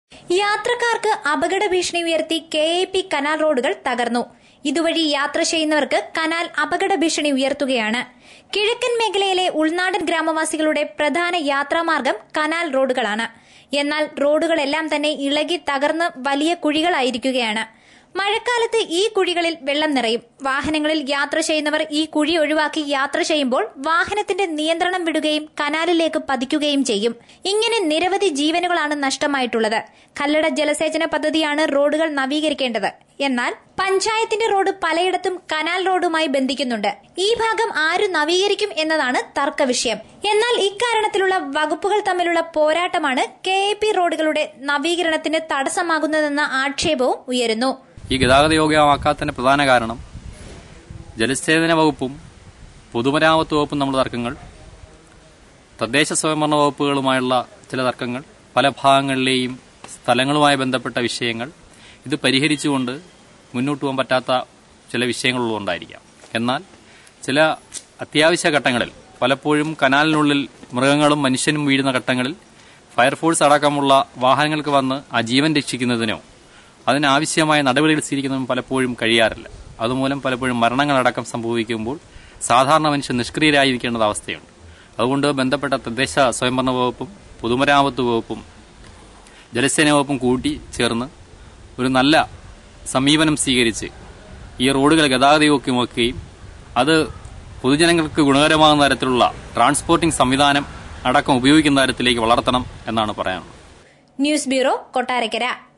യാത്രക്കാർക്ക് അപകട ഭീഷണി ഉയർത്തി കെ എ പി കനാൽ റോഡുകൾ തകർന്നു ഇതുവഴി യാത്ര ചെയ്യുന്നവർക്ക് കനാൽ അപകട ഭീഷണി ഉയർത്തുകയാണ് കിഴക്കൻ മേഖലയിലെ ഉൾനാടൻ ഗ്രാമവാസികളുടെ പ്രധാന യാത്രാമാർഗം കനാൽ റോഡുകളാണ് എന്നാൽ റോഡുകളെല്ലാം തന്നെ ഇളകി തകർന്ന് വലിയ കുഴികളായിരിക്കുകയാണ് മഴക്കാലത്ത് ഈ കുഴികളിൽ വെള്ളം നിറയും വാഹനങ്ങളിൽ യാത്ര ചെയ്യുന്നവർ ഈ കുഴി ഒഴിവാക്കി യാത്ര ചെയ്യുമ്പോൾ വാഹനത്തിന്റെ നിയന്ത്രണം വിടുകയും കനാലിലേക്ക് പതിക്കുകയും ചെയ്യും ഇങ്ങനെ നിരവധി ജീവനുകളാണ് നഷ്ടമായിട്ടുള്ളത് കല്ലട ജലസേചന പദ്ധതിയാണ് റോഡുകൾ നവീകരിക്കേണ്ടത് എന്നാൽ പഞ്ചായത്തിന്റെ റോഡ് പലയിടത്തും കനാൽ റോഡുമായി ബന്ധിക്കുന്നുണ്ട് ഈ ഭാഗം ആര് നവീകരിക്കും എന്നതാണ് തർക്ക വിഷയം എന്നാൽ ഇക്കാരണത്തിലുള്ള വകുപ്പുകൾ തമ്മിലുള്ള പോരാട്ടമാണ് കെ എ പി റോഡുകളുടെ നവീകരണത്തിന് തടസ്സമാകുന്നതെന്ന ആക്ഷേപവും ഉയരുന്നു ഈ ഗതാഗത യോഗ്യമാക്കാത്തതിന്റെ പ്രധാന കാരണം ജലസേചന വകുപ്പും പൊതുമരാമത്ത് വകുപ്പും തമ്മിലുള്ള തർക്കങ്ങൾ തദ്ദേശ സ്വയംഭരണ വകുപ്പുകളുമായുള്ള ചില തർക്കങ്ങൾ പല ഭാഗങ്ങളിലെയും സ്ഥലങ്ങളുമായി ബന്ധപ്പെട്ട വിഷയങ്ങൾ ഇത് പരിഹരിച്ചുകൊണ്ട് മുന്നോട്ട് പോകാൻ പറ്റാത്ത ചില വിഷയങ്ങളുള്ളതുകൊണ്ടായിരിക്കാം എന്നാൽ ചില അത്യാവശ്യ ഘട്ടങ്ങളിൽ പലപ്പോഴും കനാലിനുള്ളിൽ മൃഗങ്ങളും മനുഷ്യനും വീഴുന്ന ഘട്ടങ്ങളിൽ ഫയർഫോഴ്സ് അടക്കമുള്ള വാഹനങ്ങൾക്ക് വന്ന് ആ ജീവൻ രക്ഷിക്കുന്നതിനോ അതിനാവശ്യമായ നടപടികൾ സ്വീകരിക്കുന്നതും പലപ്പോഴും കഴിയാറില്ല അതുമൂലം പലപ്പോഴും മരണങ്ങളടക്കം സംഭവിക്കുമ്പോൾ സാധാരണ മനുഷ്യൻ നിഷ്ക്രിയരായിരിക്കേണ്ട അവസ്ഥയുണ്ട് അതുകൊണ്ട് ബന്ധപ്പെട്ട തദ്ദേശ സ്വയംഭരണ വകുപ്പും പൊതുമരാമത്ത് വകുപ്പും ജലസേന വകുപ്പും കൂട്ടി ചേർന്ന് ഒരു നല്ല സമീപനം സ്വീകരിച്ച് ഈ റോഡുകൾ ഗതാഗതയോഗ്യമാക്കുകയും അത് പൊതുജനങ്ങൾക്ക് ഗുണകരമാകുന്ന തരത്തിലുള്ള ട്രാൻസ്പോർട്ടിംഗ് സംവിധാനം അടക്കം ഉപയോഗിക്കുന്ന തരത്തിലേക്ക് വളർത്തണം എന്നാണ് പറയാനുള്ളത് ന്യൂസ് ബ്യൂറോ കൊട്ടാരക്കര